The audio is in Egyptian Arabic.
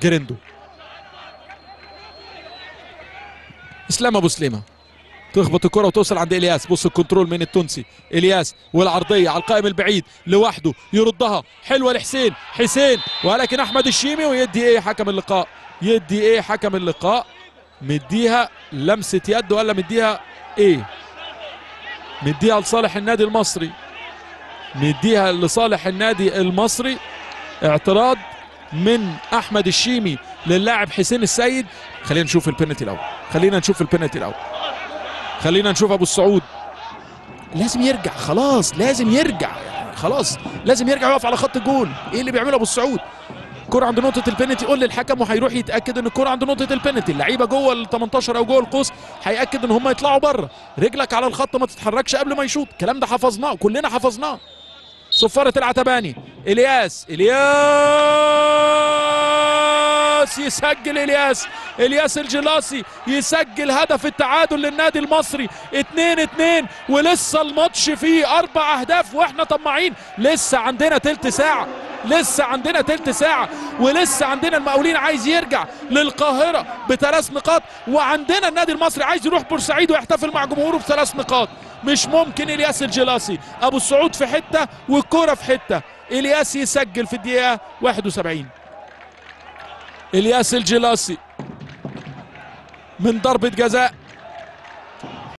جريندو اسلام ابو سليمه تخبط الكره وتوصل عند الياس بص الكنترول من التونسي الياس والعرضيه على القائم البعيد لوحده يردها حلوه لحسين حسين ولكن احمد الشيمي ويدي ايه حكم اللقاء يدي ايه حكم اللقاء مديها لمسه يد ولا مديها ايه مديها لصالح النادي المصري مديها لصالح النادي المصري اعتراض من احمد الشيمي للاعب حسين السيد خلينا نشوف البنالتي الاول خلينا نشوف البنالتي الاول خلينا نشوف ابو السعود لازم يرجع خلاص لازم يرجع يعني خلاص لازم يرجع يقف على خط الجول ايه اللي بيعمله ابو السعود كرة عند نقطة البنالتي قول للحكم وهيروح يتأكد ان الكرة عند نقطة البنالتي اللعيبة جوه ال 18 او جوه القوس هيأكد ان هم يطلعوا بره رجلك على الخط ما تتحركش قبل ما يشوط الكلام ده حفظناه كلنا حفظناه صفارة العتباني الياس الياس يسجل الياس الياس الجلاسي يسجل هدف التعادل للنادي المصري 2 2 ولسه الماتش فيه اربع اهداف واحنا طماعين لسه عندنا تلت ساعه لسه عندنا تلت ساعة ولسه عندنا المقاولين عايز يرجع للقاهرة بثلاث نقاط وعندنا النادي المصري عايز يروح بورسعيد ويحتفل مع جمهوره بثلاث نقاط مش ممكن الياس الجلاسي ابو السعود في حتة والكرة في حتة الياس يسجل في الدقيقة 71 الياس الجلاسي من ضربة جزاء